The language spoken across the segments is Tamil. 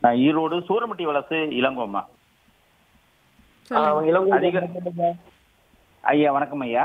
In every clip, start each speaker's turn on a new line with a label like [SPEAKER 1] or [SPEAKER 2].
[SPEAKER 1] நான் ஈரோடு சூரமட்டி வலசு இளங்கோமா
[SPEAKER 2] சொல்லுங்க
[SPEAKER 3] இளங்கோ
[SPEAKER 1] அதிக- ஐயா வணக்கம் ஐயா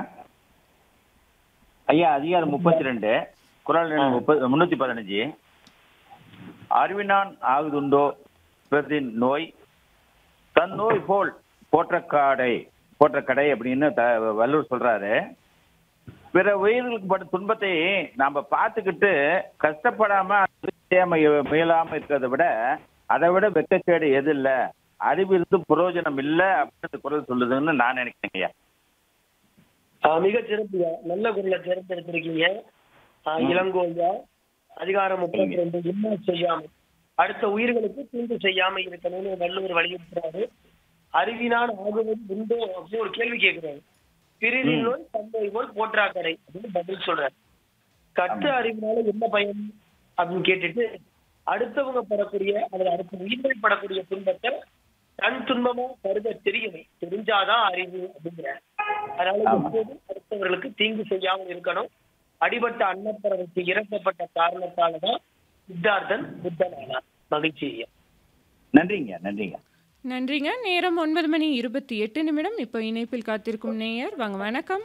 [SPEAKER 1] ஐயா அதிகாரம் முப்பத்தி ரெண்டு குரல் எண் முப்பது முன்னூத்தி பதினஞ்சு அறிவினான் ஆகுதுண்டோ பிறதின் நோய் தன் நோய் போல் போற்றக்காடை போற்றக்கடை அப்படின்னு த- வள்ளுவர் சொல்றாரு பிற உயிர்களுக்கு படும் துன்பத்தை நாம பார்த்துக்கிட்டு கஷ்டப்படாம அது செய்யாம முயலாம இருக்கிறத விட அதை விட வெக்கச்சேடு எது இல்ல அறிவு இருந்து பிரயோஜனம் இல்ல அப்படின்னு குரல் சொல்லுதுன்னு நான் நினைக்கிறேன் ஐயா
[SPEAKER 3] ஆஹ் மிக சிறப்புயா நல்ல குரலை தேர்ந்தெடுத்திருக்கீங்க ஆஹ் இளங்கோயா அதிகாரம் முப்பத்தி ரெண்டு என்ன செய்யாம அடுத்த உயிர்களுக்கு தீங்கு செய்யாம இருக்கணும்னு வள்ளுவர் வலியுறுத்துறாரு அறிவினால் ஆகுவது உண்டோ அப்படின்னு ஒரு கேள்வி கேட்கிறாரு பிரிதின் நோய் தந்தை போல் போற்றாக்கடை அப்படின்னு பதில் சொல்றாரு கற்று அறிவினால என்ன பயன் அப்படின்னு கேட்டுட்டு அடுத்தவங்க படக்கூடிய அல்லது அடுத்த உயிர்கள் படக்கூடிய துன்பத்தை தன் துன்பமா கருத தெரியணும் தெரிஞ்சாதான் அறிவு அப்படிங்கிற அதனால எப்போதும் அடுத்தவர்களுக்கு தீங்கு செய்யாமல் இருக்கணும் அடிபட்ட அன்னப்பறவைக்கு இறக்கப்பட்ட காரணத்தாலதான் சித்தார்த்தன் புத்தனானார் மகிழ்ச்சி ஐயா.
[SPEAKER 1] நன்றிங்க நன்றிங்க
[SPEAKER 2] நன்றிங்க நேரம் ஒன்பது மணி இருபத்தி எட்டு நிமிடம் இப்போ இணைப்பில் காத்திருக்கும் நேயர் வாங்க வணக்கம்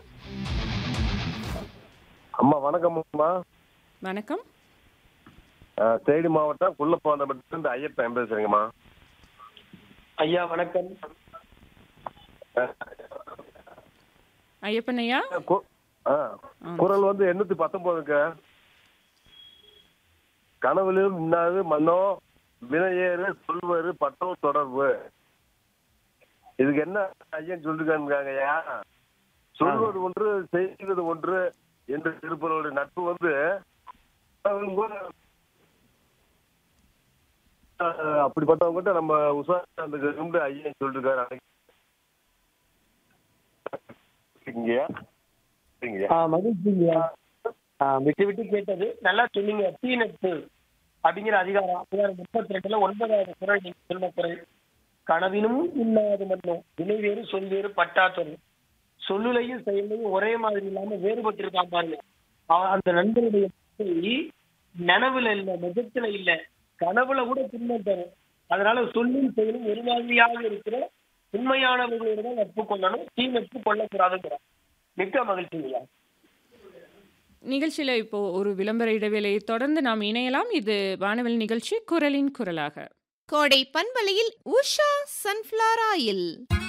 [SPEAKER 4] அம்மா வணக்கம் அம்மா
[SPEAKER 2] வணக்கம்
[SPEAKER 4] அஹ், தேனி மாவட்டம் குள்ளப்பாந்தப்பட்டிலிருந்து ஐயப்பன் பேசுறேங்கம்மா
[SPEAKER 3] ஐயா வணக்கம்
[SPEAKER 2] ஐயப்பன் ஐயா
[SPEAKER 4] கு- ஆ,
[SPEAKER 2] ஆ.
[SPEAKER 4] குரல் வந்து எண்ணூத்தி பத்தொன்பதுங்க கனவிலும் இன்னாது மன்னோ வினையேறு சொல்வது பட்டோ தொடர்பு இதுக்கு என்ன ஐயன் சொல்லிருக்காங்க ஐயா சொல்வது ஒன்று செய்வது ஒன்று என்று திருப்பவருடைய நட்பு வந்து கனவிலும் கூட, அஹ், அப்படிப்பட்டவங்க நம்ம உசாந்து ஐயன் சொல்லிருக்காரு அன்னைக்கு. இங்கயா இங்கயா
[SPEAKER 3] ஆஹ் மகிழ்ச்சி ஐயா. ஆஹ் விட்டு விட்டு கேட்டது நல்லா சொன்னீங்க தீநட்பு அப்படிங்கிற அதிகாரம் அதிகாரம் முப்பத்தி ரெண்டுல ஒன்பதாவது குரல் நீங்க சொன்ன குரல் கனவினும் இல்லாத மண்ணும் வினை வேறு சொல் வேறு பட்டா சொல் சொல்லுலையும் செயலையும் ஒரே மாதிரி இல்லாம வேறுபட்டிருக்கான் பாருங்க அவன் அந்த நண்பருடைய வார்த்தை நனவுல இல்ல நிஜத்துல இல்ல கனவுல கூட துன்பம் தரும் அதனால சொல்லும் செயலும் ஒரு மாதிரியாக இருக்கிற உண்மையானவர்களோட தான் நட்பு கொள்ளணும் தீ நட்பு கொள்ளக்கூடாதுங்கிறார் மிக்க மகிழ்ச்சி ஐயா
[SPEAKER 2] நிகழ்ச்சியில் இப்போ ஒரு விளம்பர இடைவேளையை தொடர்ந்து நாம் இணையலாம் இது வானவில் நிகழ்ச்சி குரலின் குரலாக
[SPEAKER 5] கோடை பண்பலையில் உஷா சன்ஃப்ளவர் ஆயில்